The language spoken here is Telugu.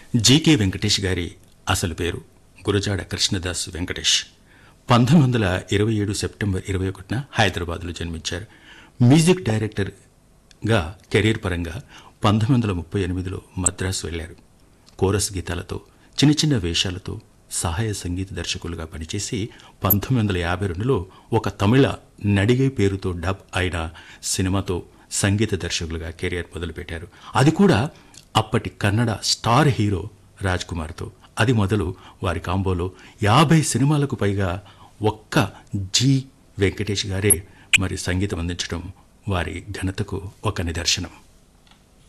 జీకే వెంకటేష్ గారి అసలు పేరు గురజాడ కృష్ణదాస్ వెంకటేష్ పంతొమ్మిది వందల ఇరవై ఏడు సెప్టెంబర్ ఇరవై ఒకటిన హైదరాబాద్లో జన్మించారు మ్యూజిక్ డైరెక్టర్గా కెరీర్ పరంగా పంతొమ్మిది వందల ముప్పై ఎనిమిదిలో మద్రాసు వెళ్లారు కోరస్ గీతాలతో చిన్న చిన్న వేషాలతో సహాయ సంగీత దర్శకులుగా పనిచేసి పంతొమ్మిది వందల యాభై రెండులో ఒక తమిళ నడిగై పేరుతో డబ్ అయిన సినిమాతో సంగీత దర్శకులుగా కెరియర్ మొదలుపెట్టారు అది కూడా అప్పటి కన్నడ స్టార్ హీరో రాజ్ కుమార్తో అది మొదలు వారి కాంబోలో యాభై సినిమాలకు పైగా ఒక్క జి వెంకటేష్ గారే మరి సంగీతం అందించడం వారి ఘనతకు ఒక నిదర్శనం